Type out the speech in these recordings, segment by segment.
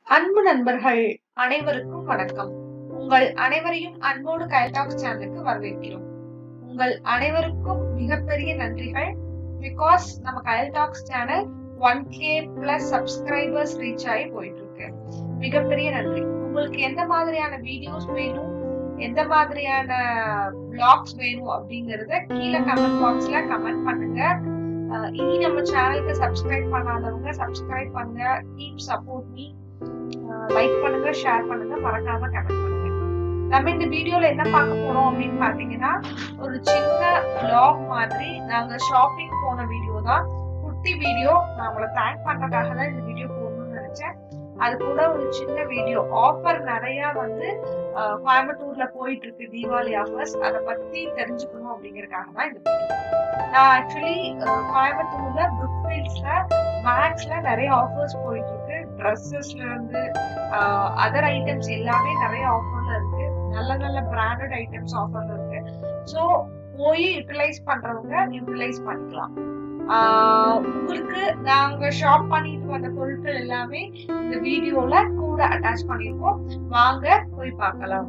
அன்பு நண்பர்கள் அனைவருக்கும் வணக்கம் உங்கள் அனைவரையும் அன்போடு கைல்டாக்ஸ் சேனலுக்கு வரவேற்கிறோம் உங்கள் அனைவருக்கும் மிகப்பெரிய நன்றிகள் பிகாஸ் நம்ம கைல்டாக்ஸ் channel one K plus subscribers reach ஆகி போயிட்டு இருக்கு மிகப்பெரிய நன்றி உங்களுக்கு எந்த மாதிரியான வீடியோஸ் வேணும் எந்த மாதிரியான பிளாக்ஸ் வேணும் அப்படிங்கறத கீழே கமெண்ட் பாக்ஸ்ல கமெண்ட் பண்ணுங்க அஹ் இனி நம்ம சேனலுக்கு சப்ஸ்கிரைப் பண்ணாதவங்க சப்ஸ்கிரைப் பண்ணுங்க கீப் சப்போர்ட் மீ லைக் பண்ணுங்க ஷேர் பண்ணுங்க மறக்காம கமெண்ட் பண்ணுங்க நம்ம இந்த வீடியோல என்ன பார்க்க போறோம் அப்படின்னு பாத்தீங்கன்னா ஒரு சின்ன vlog மாதிரி நாங்க ஷாப்பிங் போன வீடியோ தான் குட்டி வீடியோ நான் உங்களை தேங்க் பண்றதுக்காக தான் இந்த வீடியோ போடணும்னு நினைச்சேன் அது கூட ஒரு சின்ன வீடியோ ஆஃபர் நிறைய வந்து அஹ், கோயம்புத்தூர்ல போயிட்டு இருக்கு தீபாவளி ஆஃபர்ஸ் அதை பத்தி தெரிஞ்சுக்கணும் அப்படிங்கறதுக்காக தான் இந்த வீடியோ நான் ஆக்சுவலி கோயம்புத்தூர்ல புக்ஃபீல்ட்ஸ்ல மேக்ஸ்ல நிறைய ஆஃபர்ஸ் போயிட்டு இருக்கு ட்ரெஸ்ஸஸ்ல இருந்து அதர் ஐட்டம்ஸ் எல்லாமே நிறைய ஆஃபர்ல இருக்கு நல்ல நல்ல பிராண்டட் ஐட்டம்ஸ் ஆஃபர்ல இருக்கு ஸோ போய் யூட்டிலைஸ் பண்றவங்க யூட்டிலைஸ் பண்ணிக்கலாம் ஆஹ் உங்களுக்கு நாங்க ஷாப் பண்ணிட்டு வந்த பொருட்கள் எல்லாமே இந்த வீடியோல கூட அட்டாச் பண்ணிருக்கோம் வாங்க போய் பார்க்கலாம்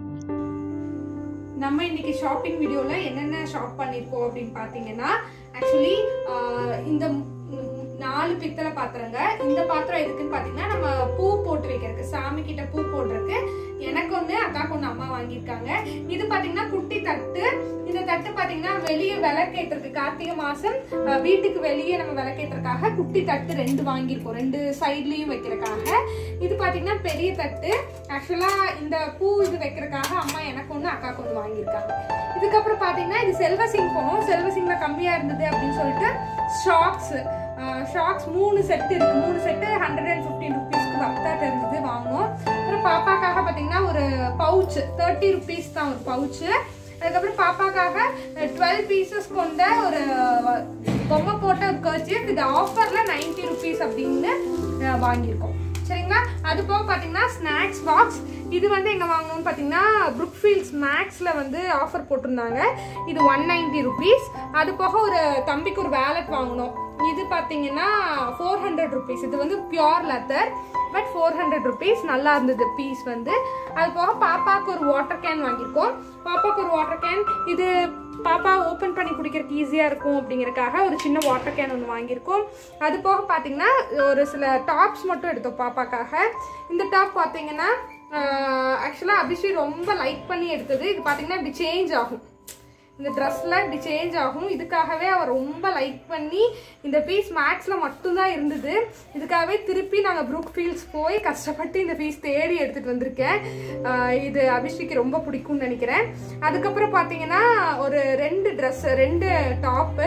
நம்ம இன்னைக்கு ஷாப்பிங் வீடியோல என்னென்ன ஷாப் பண்ணிருக்கோம் அப்படின்னு பாத்தீங்கன்னா ஆக்சுவலி இந்த ம், நாலு பித்தளை பாத்திரங்க இந்த பாத்திரம் எதுக்குன்னு பாத்தீங்கன்னா நம்ம பூ போட்டு வைக்கிறதுக்கு சாமி கிட்ட பூ போடுறதுக்கு எனக்கு ஒண்ணு அக்காக்கு ஒண்ணு அம்மா வாங்கியிருக்காங்க இது பாத்தீங்கன்னா குட்டி தட்டு இந்த தட்டு பாத்தீங்கன்னா வெளியே விளக்கேற்றுறதுக்கு கார்த்திகை மாசம் அஹ், வீட்டுக்கு வெளியே நம்ம விளக்கேற்றுறதுக்காக குட்டி தட்டு ரெண்டு வாங்கியிருக்கோம் ரெண்டு சைட்லயும் வைக்கிறதுக்காக இது பாத்தீங்கன்னா பெரிய தட்டு ஆக்சுவலா இந்த பூ இது வைக்கிறதுக்காக அம்மா எனக்கு ஒண்ணு அக்காக்கு ஒண்ணு வாங்கியிருக்காங்க இதுக்கப்புறம் பாத்தீங்கன்னா இது செல்வ சிங் போனோம் செல்வ சிங்ல கம்மியா இருந்தது அப்படின்னு சொல்லிட்டு ஷாக்ஸ் ஷாக்ஸ் மூணு செட் இருக்கு மூணு செட்டு ஹண்ட்ரட் அண்ட் ஃபிஃப்டின் ருபீஸ்க்கு வர்த்தா தெரிஞ்சது வாங்கினோம் அப்புறம் பாப்பாக்காக பாத்தீங்கன்னா ஒரு பவுச் தேர்ட்டி ருபீஸ் தான் ஒரு பவுச்சு அதுக்கப்புறம் பாப்பாக்காக டுவெல் பீசஸ் கொண்ட ஒரு பொம்மை போட்ட ஒரு கர்ச்சியப் இது ஆஃபர்ல 90 ருபீஸ் அப்படின்னு அஹ், வாங்கியிருக்கோம் சரிங்களா அது போக பார்த்தீங்கன்னா ஸ்நாக்ஸ் பாக்ஸ் இது வந்து எங்கே வாங்கணும்னு பார்த்தீங்கன்னா ப்ரூக்ஃபீல்ட்ஸ் மேக்ஸில் வந்து ஆஃபர் போட்டிருந்தாங்க இது ஒன் நைன்டி ருபீஸ் அது போக ஒரு தம்பிக்கு ஒரு வேலட் வாங்கினோம் இது பார்த்தீங்கன்னா ஃபோர் ஹண்ட்ரட் ருபீஸ் இது வந்து pure leather but four hundred rupees நல்லா இருந்தது பீஸ் வந்து அது போக பாப்பாவுக்கு ஒரு வாட்டர் கேன் வாங்கியிருக்கோம் பாப்பாவுக்கு ஒரு வாட்டர் கேன் இது பாப்பா ஓப்பன் பண்ணி குடிக்கிறதுக்கு ஈஸியாக இருக்கும் அப்படிங்கறதுக்காக ஒரு சின்ன வாட்டர் கேன் ஒன்று வாங்கியிருக்கோம் அது போக பார்த்தீங்கன்னா ஒரு சில டாப்ஸ் மட்டும் எடுத்தோம் பாப்பாக்காக இந்த டாப் பார்த்தீங்கன்னா ஆக்சுவலாக அபிஷி ரொம்ப லைக் பண்ணி எடுத்தது இது பார்த்தீங்கன்னா இப்படி சேஞ்ச் ஆகும் இந்த ட்ரெஸ்ல இப்படி சேஞ்ச் ஆகும் இதுக்காகவே அவர் ரொம்ப லைக் பண்ணி இந்த பீஸ் மேக்ஸில் மட்டும்தான் இருந்தது இதுக்காகவே திருப்பி நாங்கள் ப்ரூக் ஃபீல்ட்ஸ் போய் கஷ்டப்பட்டு இந்த பீஸ் தேடி எடுத்துகிட்டு வந்திருக்கேன் ஆஹ் இது அபிஷேக்கு ரொம்ப பிடிக்கும்னு நினைக்கிறேன் அதுக்கப்புறம் பார்த்தீங்கன்னா ஒரு ரெண்டு ட்ரெஸ் ரெண்டு டாப்பு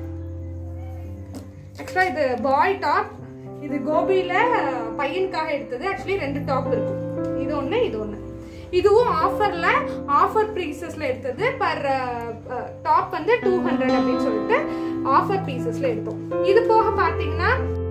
ஆக்சுவலாக இது பாய் டாப் இது கோபியில் பையனுக்காக எடுத்தது ஆக்சுவலி ரெண்டு டாப் இருக்கும் இது ஒன்று இது ஒன்று இதுவும் ஆஃபர்ல ஆஃபர் ப்ரீசஸ்ல எடுத்தது பர் டாப் வந்து டூ ஹண்ட்ரட் அப்படின்னு சொல்லிட்டு ஆஃபர் பீசஸ்ல எடுத்தோம் இது போக பார்த்தீங்கன்னா